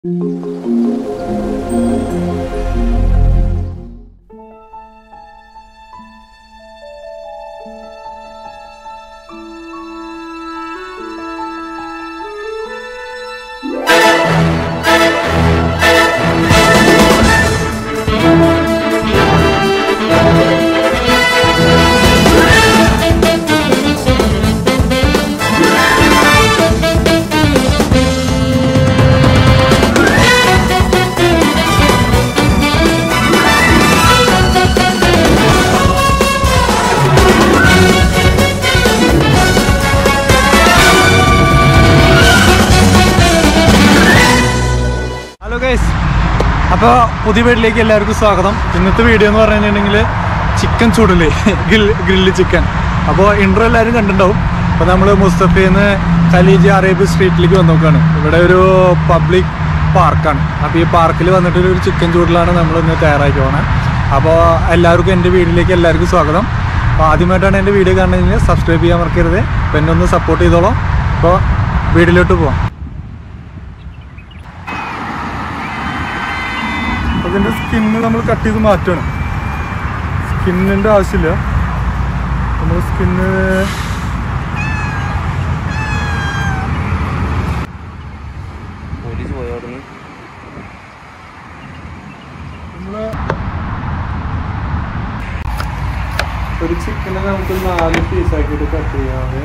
Hello guys അപ്പോൾ പുതിയ വീട്ടിലേക്ക് എല്ലാവർക്കും സ്വാഗതം ഇന്നത്തെ വീഡിയോ എന്ന് പറഞ്ഞിട്ടുണ്ടെങ്കിൽ ചിക്കൻ ചൂടല് ഗ്രിൽ ഗ്രില്ല് ചിക്കൻ അപ്പോൾ ഇൻട്രോ എല്ലാവരും കണ്ടിട്ടുണ്ടാവും അപ്പോൾ നമ്മൾ മുസ്തഫയിൽ ഖലീജ് അറേബ്യ സ്ട്രീറ്റിലേക്ക് വന്ന് നോക്കുകയാണ് ഇവിടെ ഒരു പബ്ലിക് പാർക്കാണ് അപ്പോൾ ഈ പാർക്കിൽ വന്നിട്ട് ഒരു ചിക്കൻ ചൂടലാണ് നമ്മൾ ഇന്ന് തയ്യാറാക്കി പോകണത് അപ്പോൾ എല്ലാവർക്കും എൻ്റെ വീഡിയോയിലേക്ക് എല്ലാവർക്കും സ്വാഗതം അപ്പോൾ ആദ്യമായിട്ടാണ് എൻ്റെ വീഡിയോ കാണുന്നതെങ്കിൽ സബ്സ്ക്രൈബ് ചെയ്യാൻ മറക്കരുത് അപ്പോൾ എന്നെ ഒന്ന് സപ്പോർട്ട് ചെയ്തോളാം അപ്പോൾ വീഡിയോയിലോട്ട് പോവാം അതിൻ്റെ സ്കിന്ന് നമ്മൾ കട്ട് ചെയ്ത് മാറ്റണം സ്കിന്നിൻ്റെ ആവശ്യമില്ല നമ്മൾ സ്കിന്ന് പോലീസ് പോയോടുന്നു നമ്മൾ ഒരു ചിക്കനെ നമുക്ക് നാല് പീസാക്കിയിട്ട് കട്ട് ചെയ്യാതെ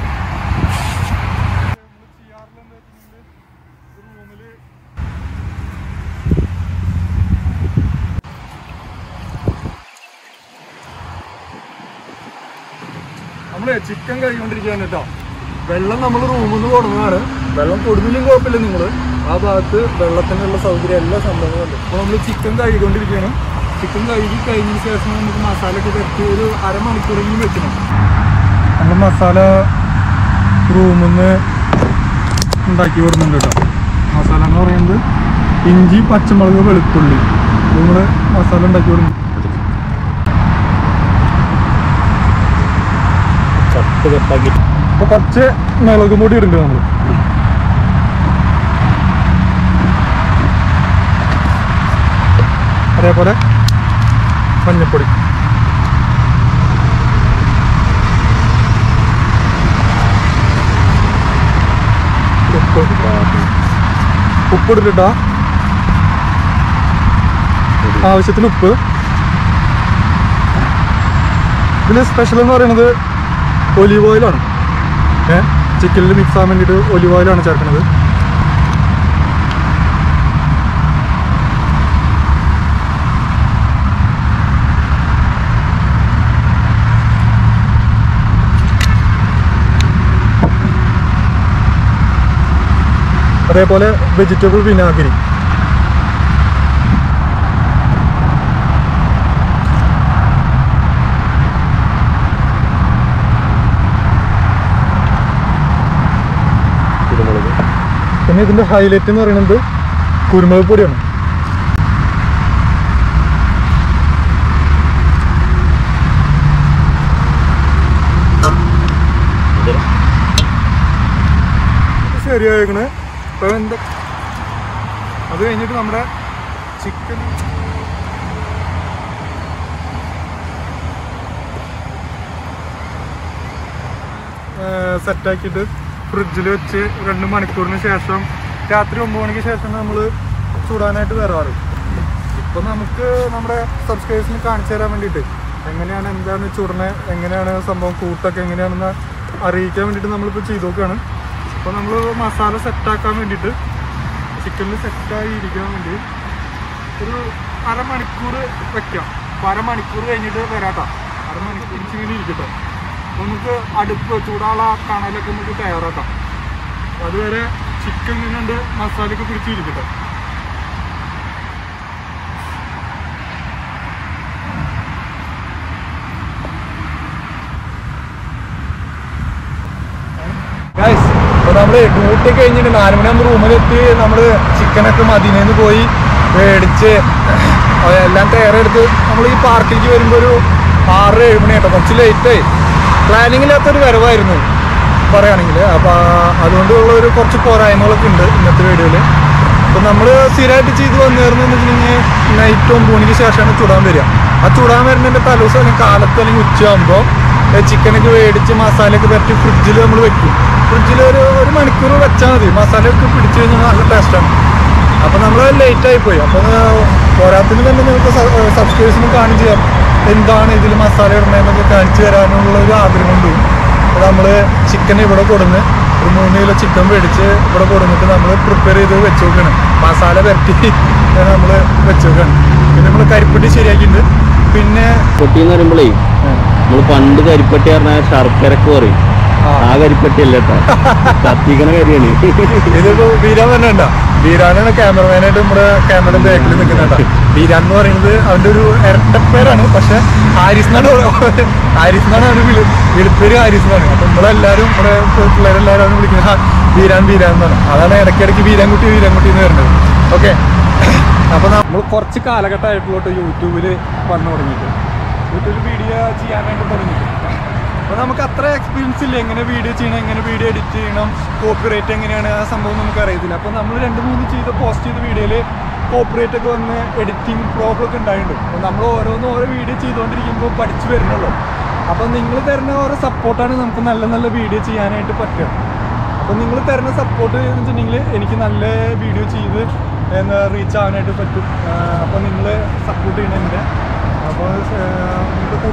നമ്മളെ ചിക്കൻ കഴിക്കൊണ്ടിരിക്കുകയാണ് കേട്ടോ വെള്ളം നമ്മൾ റൂമിൽ നിന്ന് കൊടുക്കുന്നതാണ് വെള്ളം കൊടുന്നില്ലെങ്കിൽ കുഴപ്പമില്ല നിങ്ങൾ ആ ഭാഗത്ത് വെള്ളത്തിനുള്ള സൗകര്യം എല്ലാ സംഭവങ്ങളും ഉണ്ട് അപ്പോൾ നമ്മൾ ചിക്കൻ കഴുകിക്കൊണ്ടിരിക്കുകയാണ് ചിക്കൻ കഴുകി കഴിഞ്ഞതിന് ശേഷം നമുക്ക് മസാല ഒക്കെ തട്ടി ഒരു അരമണിക്കൂറെങ്കിലും വെക്കണം നമ്മൾ മസാല റൂമിൽ നിന്ന് ഉണ്ടാക്കി കൊടുക്കുന്നുണ്ട് കേട്ടോ മസാല എന്ന് പറയുന്നത് ഇഞ്ചി പച്ചമുളക് വെളുത്തുള്ളി നമ്മൾ മസാല ഉണ്ടാക്കി കൊടുക്കും ചപ്പ് കെട്ടാക്കി അപ്പൊ കുറച്ച് മുളക് പൊടി ഇടുന്നുണ്ട് നമ്മൾ അതേപോലെ മഞ്ഞപ്പൊടി ഉപ്പ് ഉപ്പ് ഇട്ടിട്ടാ ആവശ്യത്തിന് ഉപ്പ് ഇതിൽ സ്പെഷ്യൽ എന്ന് പറയുന്നത് ഒലിവ് ഓയിലാണ് ഏ ചിക്കനിൽ മിക്സ് ആകാൻ വേണ്ടിയിട്ട് ഒലിവ് ഓയിലാണ് ചേർക്കുന്നത് അതേപോലെ വെജിറ്റബിൾ വിനാഗിരി കുരുമുളക് പിന്നെ ഇതിന്റെ ഹൈലൈറ്റ് എന്ന് പറയുന്നത് കുരുമുളക് പൊടിയാണ് ഇതിൽ ഇത് ശരിയായേക്കണ് ഇപ്പൊ എന്താ അത് കഴിഞ്ഞിട്ട് നമ്മുടെ ചിക്കൻ സെറ്റാക്കിയിട്ട് ഫ്രിഡ്ജിൽ വെച്ച് രണ്ട് മണിക്കൂറിന് ശേഷം രാത്രി ഒമ്പത് മണിക്ക് ശേഷം നമ്മൾ ചൂടാനായിട്ട് വരാറ് ഇപ്പൊ നമുക്ക് നമ്മുടെ സബ്സ്ക്രൈബേഴ്സിന് കാണിച്ചു തരാൻ വേണ്ടിയിട്ട് എങ്ങനെയാണ് എന്താണ് ചുടനെ എങ്ങനെയാണ് സംഭവം കൂട്ടൊക്കെ എങ്ങനെയാണെന്ന് അറിയിക്കാൻ വേണ്ടിയിട്ട് നമ്മളിപ്പോൾ ചെയ്തു നോക്കുകയാണ് അപ്പോൾ നമ്മൾ മസാല സെറ്റാക്കാൻ വേണ്ടിയിട്ട് ചിക്കനിൽ സെറ്റായി ഇരിക്കാൻ വേണ്ടി ഒരു അരമണിക്കൂർ വെക്കാം അപ്പോൾ അരമണിക്കൂർ കഴിഞ്ഞിട്ട് വരാട്ടോ അരമണിക്കൂർ ഇങ്ങനെ ഇരിക്കട്ടെ അപ്പോൾ നമുക്ക് അടുപ്പ് ചൂടാള കണലൊക്കെ നമുക്ക് തയ്യാറാക്കാം അതുവരെ ചിക്കൻ ഇങ്ങനെയുണ്ട് മസാലയൊക്കെ പിടിച്ചിരിക്കട്ടെ ഗൈസ് ഇപ്പൊ നമ്മള് ഡ്യൂട്ടി കഴിഞ്ഞിട്ട് നാല് മണിയാകുമ്പോൾ റൂമിലെത്തി നമ്മള് ചിക്കനൊക്കെ മദീനയിൽ പോയി മേടിച്ച് അത് എല്ലാം തയ്യാറെടുത്ത് നമ്മൾ ഈ പാർക്കിലേക്ക് വരുമ്പോൾ ഒരു ആറ് ഏഴ് മണി കേട്ടോ കുറച്ച് ലേറ്റായി പ്ലാനിങ് ഇല്ലാത്തൊരു വരവായിരുന്നു പറയുകയാണെങ്കിൽ അപ്പോൾ അതുകൊണ്ടുള്ള ഒരു കുറച്ച് പോരായ്മകളൊക്കെ ഉണ്ട് ഇന്നത്തെ വീഡിയോയിൽ അപ്പോൾ നമ്മൾ സ്ഥിരമായിട്ട് ചെയ്ത് വന്നേർന്ന് വെച്ചിട്ടുണ്ടെങ്കിൽ നൈറ്റ് ഒമ്പത് മണിക്ക് ശേഷമാണ് ചുടാൻ വരിക ആ ചുടാൻ വരുന്നതിൻ്റെ തലേദിവസം അല്ലെങ്കിൽ കാലത്ത് അല്ലെങ്കിൽ ഉച്ചയാകുമ്പോൾ ചിക്കനൊക്കെ മേടിച്ച് മസാലയൊക്കെ പറ്റി ഫ്രിഡ്ജിൽ നമ്മൾ വെക്കും ഫ്രിഡ്ജിൽ ഒരു ഒരു മണിക്കൂർ വെച്ചാൽ മതി മസാലയൊക്കെ പിടിച്ചു കഴിഞ്ഞാൽ നല്ല ടേസ്റ്റാണ് അപ്പോൾ നമ്മൾ ലേറ്റ് ആയി പോയി അപ്പോൾ പോരാത്തിന് തന്നെ നിങ്ങൾക്ക് സബ്സ്ക്രൈബേഴ്സിന് കാണിച്ചു തരാം എന്താണ് ഇതിൽ മസാല ഇടണമെന്നൊക്കെ കാണിച്ചു തരാനുള്ള ഒരു ആഗ്രഹം ഉണ്ട് നമ്മൾ ചിക്കൻ ഇവിടെ കൊടുന്ന് ഒരു മൂന്ന് കിലോ ചിക്കൻ മേടിച്ച് ഇവിടെ കൊടുന്നിട്ട് നമ്മൾ പ്രിപ്പയർ ചെയ്ത് വെച്ച് നോക്കണം മസാല പരട്ടി നമ്മൾ വെച്ച് നോക്കണം പിന്നെ നമ്മൾ കരിപ്പെട്ടി ശരിയാക്കിയിട്ടുണ്ട് പിന്നെ പെട്ടി എന്ന് പറയുമ്പോഴേ നമ്മൾ പണ്ട് കരിപ്പട്ടി പറഞ്ഞാൽ ശർക്കരക്ക് പറയും ആ. ആ കരിപ്പട്ടി അല്ല കേട്ടോ കത്തിക്കണ കരിയാണ് ഇതിപ്പോ വീരാൻ തന്നെ ഉണ്ടോ വീരാനാണ് ക്യാമറമാനായിട്ട് നമ്മുടെ ക്യാമറയുടെ ബാക്കിൽ നിൽക്കുന്നുണ്ട് വീരാൻ എന്ന് പറയുന്നത് അവന്റെ ഒരു ഇരട്ടപ്പേരാണ് പക്ഷെ ഹാരിസ് എന്നാണ് പറ- ഹാരിസ് എന്നാണ് അവന് വിളി വിളിപ്പേര് ഹാരിസ് എന്നാണ് അപ്പൊ നമ്മളെല്ലാരും നമ്മുടെ പിള്ളേരെല്ലാരും അവനെ വിളിക്കുന്നത് "ഹാ, വീരാൻ വീരാൻ എന്നാണ് അതാണ് ഇടയ്ക്കിടയ്ക്ക് വീരാൻകുട്ടി വീരാൻകുട്ടി എന്ന് വരുന്നത് ഓക്കെ അപ്പൊ നമ്മൾ കുറച്ച് കാലഘട്ടമായിട്ടുള്ളൂ യൂട്യൂബിൽ വന്നു തുടങ്ങിയിട്ട് യൂട്യൂബിൽ വീഡിയോ ചെയ്യാനായിട്ട് തുടങ്ങിയിട്ട് അപ്പോൾ നമുക്ക് അത്ര എക്സ്പീരിയൻസ് ഇല്ല എങ്ങനെ വീഡിയോ ചെയ്യണം എങ്ങനെ വീഡിയോ എഡിറ്റ് ചെയ്യണം കോപ്പിറൈറ്റ് എങ്ങനെയാണ് ആ സംഭവം നമുക്ക് അറിയത്തില്ല അപ്പോൾ നമ്മൾ രണ്ട് മൂന്ന് ചെയ്ത പോസ്റ്റ് ചെയ്ത വീഡിയോയിൽ കോപ്പിറൈറ്റ് ഒക്കെ വന്ന് എഡിറ്റിംഗ് പ്രോബ്ലം ഒക്കെ ഉണ്ടായിട്ടുണ്ട് അപ്പോൾ നമ്മൾ ഓരോന്ന് ഓരോ വീഡിയോ ചെയ്തുകൊണ്ടിരിക്കുമ്പോൾ പഠിച്ചു വരുന്നുള്ളൂ അപ്പോൾ നിങ്ങൾ തരുന്ന ഓരോ സപ്പോർട്ടാണ് നമുക്ക് നല്ല നല്ല വീഡിയോ ചെയ്യാനായിട്ട് പറ്റുക അപ്പോൾ നിങ്ങൾ തരുന്ന സപ്പോർട്ട് എന്ന് വെച്ചിട്ടുണ്ടെങ്കിൽ എനിക്ക് നല്ല വീഡിയോ ചെയ്ത് എന്താ റീച്ച് ആവാനായിട്ട് പറ്റും അപ്പോൾ നിങ്ങൾ സപ്പോർട്ട് ചെയ്യണമെങ്കിൽ അപ്പോൾ നിങ്ങൾക്ക്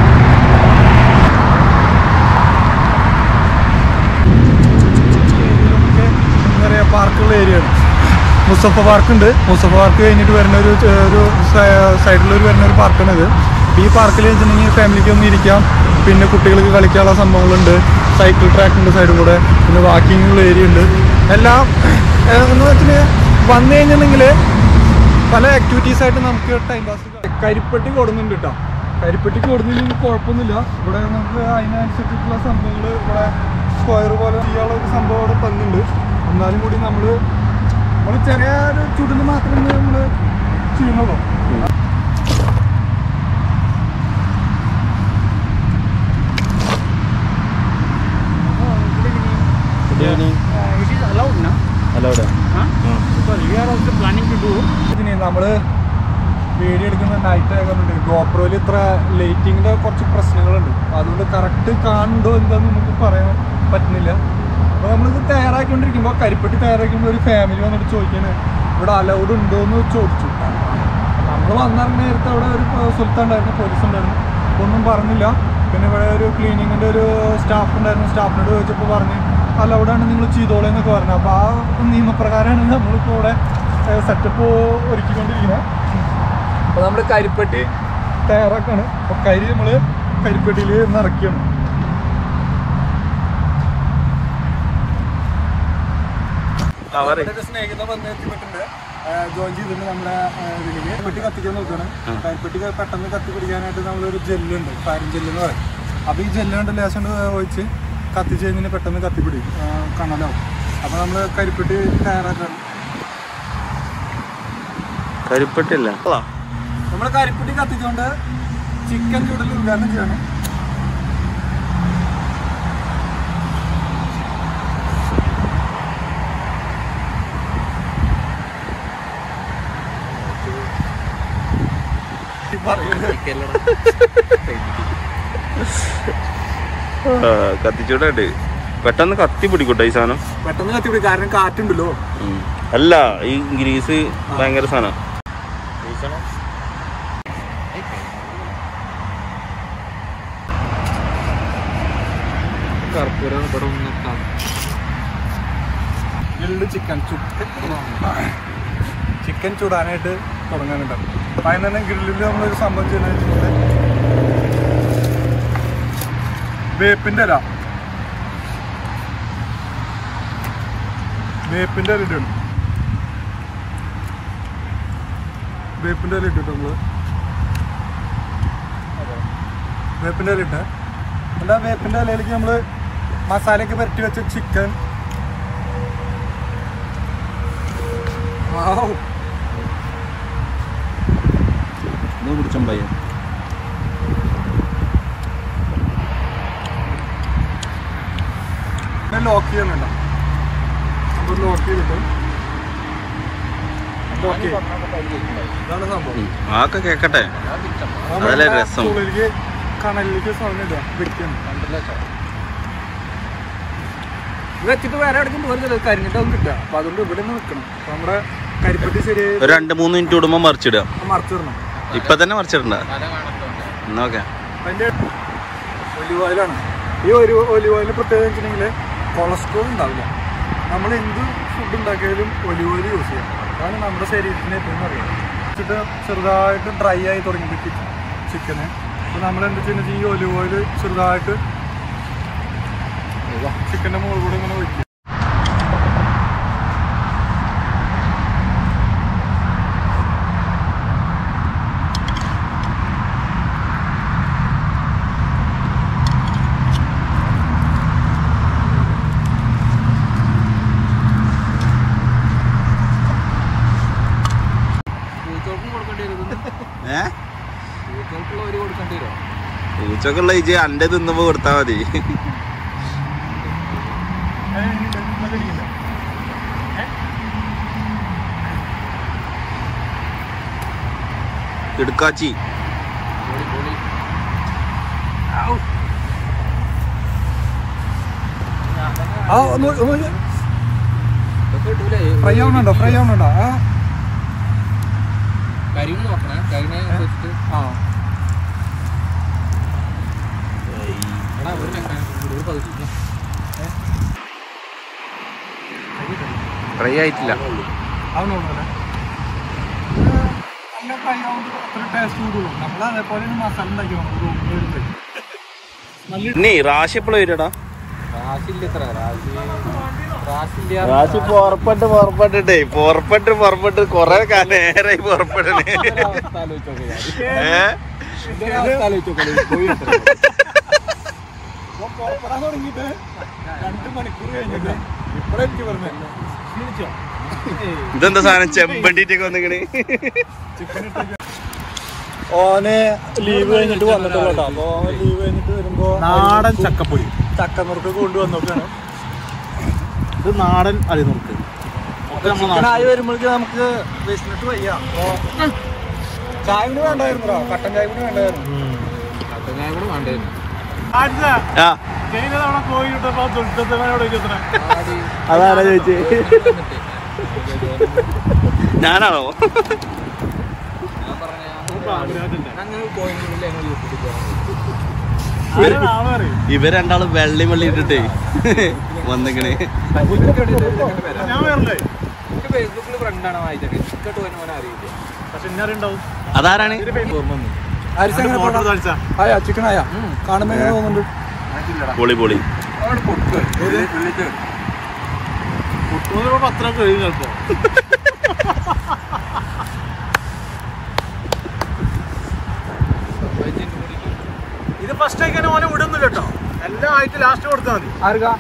ഏരിയയിലൊക്കെ എന്താ പറയുക പാർക്കുള്ള ഏരിയയാണ് മുസഫ പാർക്ക് ഉണ്ട് മുസഫ പാർക്ക് കഴിഞ്ഞിട്ട് വരുന്ന ഒരു ചെ- ഒരു സൈഡിൽ ഒരു വരുന്ന ഒരു പാർക്കാണ് ഇത് ഈ പാർക്കിൽ വെച്ചിട്ടുണ്ടെങ്കിൽ ഫാമിലിക്ക് ഒന്ന് ഇരിക്കാം പിന്നെ കുട്ടികൾക്ക് കളിക്കാനുള്ള സംഭവങ്ങളുണ്ട് സൈക്കിൾ ട്രാക്ക് ഉണ്ട് സൈഡിൽ കൂടെ പിന്നെ വാക്കിംഗ് ഉള്ള ഏരിയ ഉണ്ട് എല്ലാം ഏഹ്, എന്ന് വെച്ചാൽ വന്നു കഴിഞ്ഞിട്ടുണ്ടെങ്കിൽ പല ആക്ടിവിറ്റീസ് ആയിട്ട് നമുക്ക് ടൈം പാസ് കരിപ്പെട്ടി കൊടുന്നുണ്ട് കേട്ടോ കരിപ്പെട്ടി കൊടുന്നില്ലെങ്കിൽ കുഴപ്പമൊന്നുമില്ല ഇവിടെ നമുക്ക് അതിനനുസരിച്ചിട്ടുള്ള സംഭവങ്ങൾ ഇവിടെ സ്ക്വയർ പോലെ ചെയ്യാനുള്ള ഒരു സംഭവം ഇവിടെ തന്നിട്ടുണ്ട് എന്നാലും കൂടി നമ്മൾ നമ്മൾ ചെറിയ ഒരു ചുടിന് മാത്രമേ നമ്മൾ ചെയ്യുന്നുള്ളൂ it is allowed now അല്ല അവിടെ huh? because we are also planning to do ഇതിന് നമ്മള് വീഡിയോ എടുക്കുന്ന നൈറ്റ് ആയതുകൊണ്ട് ഗോപ്രോയിൽ ഇത്ര ലൈറ്റിങ്ങിന്റെ കുറച്ച് പ്രശ്നങ്ങളുണ്ട് അതുകൊണ്ട് കറക്റ്റ് കാണുന്നുണ്ടോ എന്താന്ന് നമുക്ക് പറയാൻ പറ്റുന്നില്ല അപ്പൊ നമ്മളിത് തയ്യാറാക്കിക്കൊണ്ടിരിക്കുമ്പോൾ കരിപ്പെട്ടി തയ്യാറാക്കുമ്പോൾ ഒരു ഫാമിലി വന്നിട്ട് ചോദിക്കാണ് ഇവിടെ അലൗഡ് ഉണ്ടോ എന്ന് ചോദിച്ചു നമ്മൾ വന്നിറങ്ങുന്ന നേരത്തെ അവിടെ ഒരു സുൽത്താൻ ഉണ്ടായിരുന്നു പോലീസ് ഉണ്ടായിരുന്നു അപ്പൊ ഒന്നും പറഞ്ഞില്ല പിന്നെ ഇവിടെ ഒരു ക്ലീനിങ്ങിന്റെ ഒരു സ്റ്റാഫ് ഉണ്ടായിരുന്നു സ്റ്റാഫിനോട് ചോദിച്ചപ്പോൾ പറഞ്ഞ് അലൗഡാണ് നിങ്ങൾ ചെയ്തോളൂ എന്നൊക്കെ പറഞ്ഞു അപ്പോൾ ആ നിയമപ്രകാരമാണ് നമ്മളിപ്പോൾ ഇവിടെ സെറ്റപ്പ് ഒരുക്കിക്കൊണ്ടിരിക്കുന്നത് അപ്പോൾ നമ്മൾ കരിപ്പെട്ടി തയ്യാറാക്കാണ് അപ്പോൾ കരി നമ്മൾ കരിപ്പെട്ടിയിൽ നിറയ്ക്കുകയാണ് നമ്മുടെ ഒരു സ്നേഹിതൻ വന്ന് എത്തിപ്പെട്ടുണ്ട് ജോയിൻ ചെയ്തിട്ടുണ്ട് നമ്മുടെ ഇതിലേക്ക് പെട്ടി കത്തിക്കാൻ നോക്കുകയാണ് കരിപ്പെട്ടി പെട്ടെന്ന് കത്തി പിടിക്കാനായിട്ട് നമ്മളൊരു ജെല്ലുണ്ട് ഫയർ ജെല്ല് എന്ന് പറയും അപ്പോൾ ഈ ജെല്ല് കൊണ്ട് ലേശം കൊണ്ട് ഒഴിച്ച് കത്തിച്ച് കഴിഞ്ഞാൽ പെട്ടെന്ന് കത്തിപ്പിടിക്കും ആ, കണലാവും അപ്പോൾ നമ്മൾ കരിപ്പെട്ടി തയ്യാറാക്കാണ് കരിപ്പട്ടി അല്ല നമ്മൾ കരിപ്പെട്ടി കത്തിച്ചുകൊണ്ട് ചിക്കൻ ചൂടിൽ ഉദ്ഘാടനം ചെയ്യണം കത്തിച്ചൂടായിട്ട് പെട്ടെന്ന് കത്തി പിടിക്കൂട്ടോ ഈ സാധനം പെട്ടെന്ന് കത്തിപ്പിടി കാരണം കാറ്റുണ്ടല്ലോ ഉം. അല്ല ഈ ഗ്രീസ് ഭയങ്കര സാധനം കർപ്പൂരം ഇവിടെ നിൽക്കാം ഗ്രിൽഡ് ചിക്കൻ ചിക്കൻ ചൂടാനായിട്ട് തുടങ്ങാനുണ്ട് അപ്പം അതിന് തന്നെ ഗ്രില്ലിൽ നമ്മളൊരു സംഭവം ചെയ്യുന്നത് വെച്ചിട്ടുണ്ടെങ്കിൽ വേപ്പിൻ്റെ ഇല വേപ്പിൻ്റെ ഇല ഇടണം വേപ്പിൻ്റെ ഇല ഇട്ടിട്ട് നമ്മൾ വേപ്പിൻ്റെ ഇല ഇട്ട് എന്നിട്ട് ആ വേപ്പിൻ്റെ ഇലയിലേക്ക് നമ്മൾ മസാലയൊക്കെ പുരട്ടി വെച്ച ചിക്കൻ Wow. ഇത് പിടിച്ചം പയ്യ ലോക്ക് ചെയ്യുന്നുണ്ടോ നമ്മൾ ലോക്ക് ചെയ്തിട്ട് ഓക്കെ ഇതാണ് സംഭവം ആക്കെ കേക്കട്ടെ അതല്ലേ രസം. ചുളരിക്ക് കണലിലേക്ക് സൗണ്ട് ഇടുക വെക്കണം വെച്ചിട്ട് വേറെ എവിടേക്കും പോരുന്നില്ല കരിഞ്ഞിട്ടൊന്നും കിട്ടുക അപ്പൊ അതുകൊണ്ട് ഇവിടെ നിന്ന് നിൽക്കണം അപ്പൊ നമ്മുടെ കരിപ്പട്ടി ശരിയായി ഒരു രണ്ട് മൂന്ന് മിനിറ്റ് കൂടുമ്പോ മറിച്ചിടുക മറച്ചിടണം ഇപ്പൊ തന്നെ മറിച്ചിടണ്ട എന്നോക്കെ അതിന്റെ ഒലിവ് ഓയിലാണ് ഈ ഒരു ഒലിവ് ഓയിൽ പ്രത്യേകത വെച്ചിട്ടുണ്ടെങ്കിൽ കൊളസ്ട്രോൾ ഉണ്ടാവില്ല നമ്മൾ എന്ത് ഫുഡ് ഉണ്ടാക്കിയാലും ഒലിവ് ഓയിൽ യൂസ് ചെയ്യാം അതാണ് നമ്മുടെ ശരീരത്തിന് ഏറ്റവും അറിയാം വെച്ചിട്ട് ചെറുതായിട്ട് ഡ്രൈ ആയി തുടങ്ങി ചിക്കന് അപ്പോൾ നമ്മൾ എന്താ ചെയ്യുന്നത് ഈ ഒലിവ് ഓയിൽ ചെറുതായിട്ട് ചിക്കൻ്റെ മുകളിൽ കൂടെ ഇങ്ങനെ ഒഴിക്കുക പൂച്ചോൾക്കും കൊടുക്കേണ്ടി വരും ഏ പൂച്ചോൾക്കുള്ളവര് കൊടുക്കേണ്ടി വരും പൂച്ചക്കുള്ള ഇജ് അന്റെ തിന്നുമ്പോ കൊടുത്താ മതി ഇടുക്കാച്ചി പൊളി പൊളി ആ ഒന്ന് ഒന്ന് ഇതൊക്കെ കിട്ടൂലേ ഫ്രൈ ആവണുണ്ടോ ഫ്രൈ ആവണുണ്ടോ ആ കരിയും നോക്കണേ കരിനെ വെച്ചിട്ട് ആ എടാ ഒരു മെക്കാനിക് ഒരു പകുതി ഫ്രൈ ആയിട്ടില്ല അവനോടല്ലേ നല്ല ഫ്രൈ ആവുമ്പോൾ അത്ര ടേസ്റ്റ് കൂടുള്ളൂ നമ്മൾ അതേപോലെ മസാല ഉണ്ടാക്കി റൂമിൽ നല്ല നീ റാശി എപ്പോഴും വരടാ റാശില്ല ഇത്ര റാശി റാശില്ല റാശി പുറപ്പെട്ട് പുറപ്പെട്ടിട്ടേ പുറപ്പെട്ട് പുറപ്പെട്ട് കൊറേ കാലം നേരായി പുറപ്പെടണേ അവസ്ഥ ആലോചിച്ചോക്കെ ഏ അവസ്ഥ ആലോചിച്ചോക്കെ പോയി പുറപ്പെടാൻ തുടങ്ങിയിട്ട് രണ്ട് മണിക്കൂർ കഴിഞ്ഞിട്ട് ഇപ്പഴാ എനിക്ക് പറഞ്ഞത് ക്ഷീണിച്ചോ ഇതെന്താ സാധനം ചെമ്പണ്ടിട്ടൊക്കെ വന്നിക്കണേ ഓന് ലീവ് കഴിഞ്ഞിട്ട് വന്നിട്ടുള്ളൂ കേട്ടോ അപ്പൊ ലീവ് കഴിഞ്ഞിട്ട് വരുമ്പോ നാടൻ ചക്കപ്പൊടി ചക്കനുറുക്ക് കൊണ്ടുവന്നൊക്കെയാണ് ഇത് നാടൻ അരിനുറുക്ക് ചിക്കനായി വരുമ്പോഴേക്ക് നമുക്ക് വിശന്നിട്ട് വയ്യ അപ്പൊ ചായ കൂടി വേണ്ടായിരുന്നോ കട്ടൻ ചായ കൂടി വേണ്ടായിരുന്നു കട്ടനായ കൂടെ വേണ്ടായിരുന്നു ആ കഴിഞ്ഞ തവണ പോയി കിട്ടപ്പോ ദുൽഖത്തനോട് ആടി അതാരാ ചോദിച്ചേ ഞാനാണോ ഞാൻ പറഞ്ഞ ഞങ്ങൾ കോയിനുള്ളിൽ ഞങ്ങൾ യൂട്യൂബിൽ ഇവർ രണ്ടാളും വെള്ളി വെള്ളി ഇട്ടിട്ടേ വന്നിക്കണേ ഞാൻ വരണ്ടേ ഫേസ്ബുക്കിൽ ഫ്രണ്ടാണ് വായിച്ചത് ഇക്കട്ട് പോയി മോനെ അറിയില്ല പക്ഷെ ഇന്നറി ഉണ്ടാവും അതാരാണ് ആയാ ചിക്കൻ ആയാ കാണുമ്പോ എങ്ങനെ തോന്നുന്നുണ്ട് പൊളി പൊളി അത്ര കഴിയും ചിലപ്പോ ഇത് ഫസ്റ്റ് ആയിക്കാൻ ഓനെ വിടുന്നില്ല കേട്ടോ എല്ലാം ആയിട്ട് ലാസ്റ്റ് കൊടുത്താൽ മതി ആർക്കാ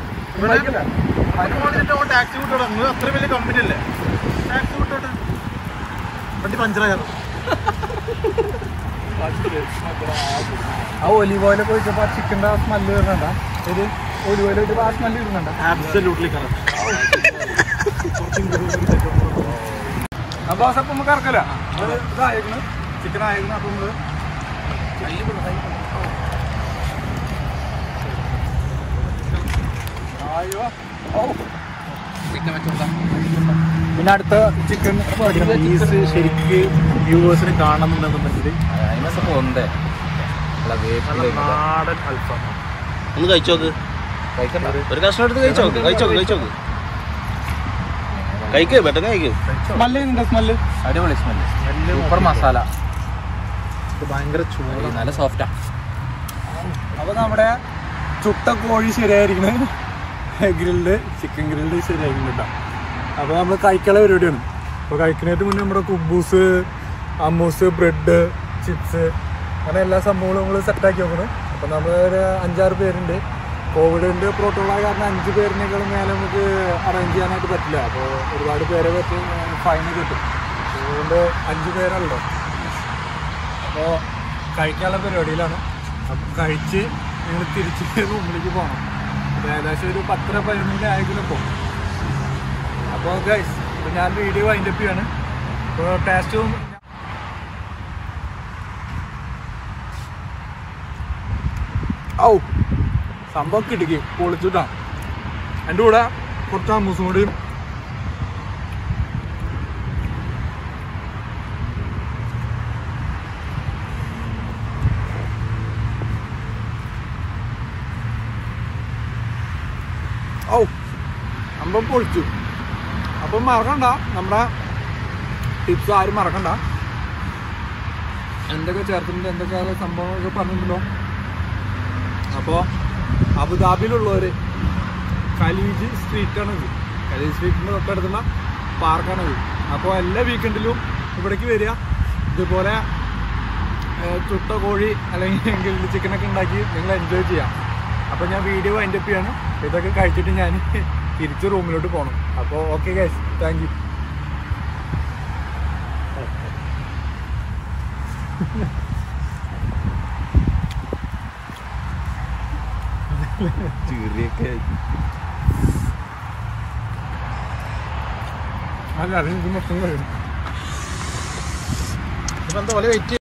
ടാക്സി വിട്ടോട്ടെ നിങ്ങൾ അത്ര വലിയ കമ്പനി അല്ലേ ടാക്സി വിട്ടോട്ടെ വണ്ടി പഞ്ചറായിരുന്നു ആ ഒലിവ് ഓയിലൊക്കെ ഒഴിച്ചപ്പോൾ ആ ചിക്കൻ്റെ ആ സ്മെല്ല് വരുന്നുണ്ട ഇത് ഒലിവ് ഓയിൽ ഒഴിച്ചപ്പോൾ ആ സ്മെല്ല് വരുന്നുണ്ട് ആബ്സല്യൂട്ട്ലി അപ്പോൾ അപ്പം നമുക്ക് ഇറക്കല ഇതായിരുന്നു ചിക്കൻ ആയിരുന്നു അപ്പം നമ്മൾ അയ്യോ ഓ ചിക്കൻ വെച്ചോളാം പിന്നെ അടുത്ത ചിക്കൻ പീസ് ശരിക്ക് വ്യൂവേഴ്സിന് കാണുന്നുണ്ടെന്നുണ്ടെങ്കിൽ അതിനൊക്കെ പോന്തേ അല്ല വേപ്പിലേക്ക് നാടൻ അൽഫാം ഒന്ന് കഴിച്ചോക്ക് കഴിക്കണ്ട ഒരു കഷ്ണം എടുത്ത് കഴിച്ചോക്ക് കഴിച്ചോക്ക് കഴിച്ചോക്ക് കഴിക്ക് പെട്ടെന്ന് കഴിക്ക് സ്മെല്ല് ചെയ്യുന്നുണ്ടോ സ്മെല്ല് അടിപൊളി സ്മെല്ല് സൂപ്പർ മസാല ഭയങ്കര ചൂടാണ് നല്ല സോഫ്റ്റാ അപ്പോൾ നമ്മുടെ ചുട്ട കോഴി ശരിയായിരിക്കുന്നത് ഗ്രിൽഡ് ചിക്കൻ ഗ്രിൽഡ് ശരിയായിരിക്കുന്നുണ്ട് അപ്പോൾ നമ്മൾ കഴിക്കാനുള്ള പരിപാടിയാണ് അപ്പോൾ കഴിക്കുന്നതിന് മുന്നേ നമ്മുടെ കുബൂസ് അമ്മൂസ് ബ്രെഡ് ചിപ്സ് അങ്ങനെ എല്ലാ സംഭവങ്ങളും നമ്മൾ സെറ്റാക്കി നോക്കണം അപ്പോൾ നമ്മൾ ഒരു അഞ്ചാറ് പേരുണ്ട് കോവിഡിൻ്റെ പ്രോട്ടോകോളായ കാരണം അഞ്ച് പേരിനേക്കാളും മേലെ നമുക്ക് അറേഞ്ച് ചെയ്യാനായിട്ട് പറ്റില്ല അപ്പോൾ ഒരുപാട് പേരെ പറ്റി ഫൈൻ കിട്ടും അതുകൊണ്ട് അഞ്ച് പേരല്ലോ അപ്പോൾ കഴിക്കാനുള്ള പരിപാടിയിലാണ് അപ്പം കഴിച്ച് ഞങ്ങൾ തിരിച്ച് റൂമിലേക്ക് പോകണം അപ്പോൾ ഏകദേശം ഒരു പത്തര പതിനൊന്നിൻ്റെ ആയെങ്കിലും പോകും അപ്പോൾ ഗൈസ് ഇപ്പോൾ ഞാൻ വീഡിയോ വൈൻഡപ്പ് ചെയ്യാണ് അപ്പോൾ ടേസ്റ്റും ഔ സംഭവം കിടക്കും പൊളിച്ചിട്ടാ എൻ്റെ കൂടെ കുറച്ച് അമ്മൂസും കൂടിയും ഔ സംഭവം പൊളിച്ചു അപ്പം മറക്കണ്ട നമ്മുടെ ടിപ്സ് ആരും മറക്കണ്ട എന്തൊക്കെ ചേർത്തിട്ടുണ്ട് എന്തൊക്കെ സംഭവങ്ങളൊക്കെ പറഞ്ഞിട്ടുണ്ടല്ലോ അപ്പോൾ അബുദാബിയിലുള്ളവർ ഖലീജ് സ്ട്രീറ്റാണ് ഇത് ഖലീജ് സ്ട്രീറ്റിൻ്റെ തൊട്ടടുത്തുള്ള പാർക്കാണ് ഇത് അപ്പോൾ എല്ലാ വീക്കെൻഡിലും ഇവിടേക്ക് വരിക ഇതുപോലെ ഏഹ്, ചുട്ട കോഴി അല്ലെങ്കിൽ ഗ്രിൽഡ് ചിക്കനൊക്കെ ഉണ്ടാക്കി നിങ്ങൾ എൻജോയ് ചെയ്യാം അപ്പോൾ ഞാൻ വീഡിയോ വൈൻഡപ്പ് ചെയ്യാണ് ഇതൊക്കെ കഴിച്ചിട്ട് ഞാൻ തിരിച്ച് റൂമിലോട്ട് പോകണം അപ്പോൾ ഓക്കെ ഗൈസ് താങ്ക് യു ചെറിയൊക്കെ അല്ല അത് ഇത് മൊത്തം കഴിയും ഇപ്പം എന്താ പോലെ വെയിറ്റ്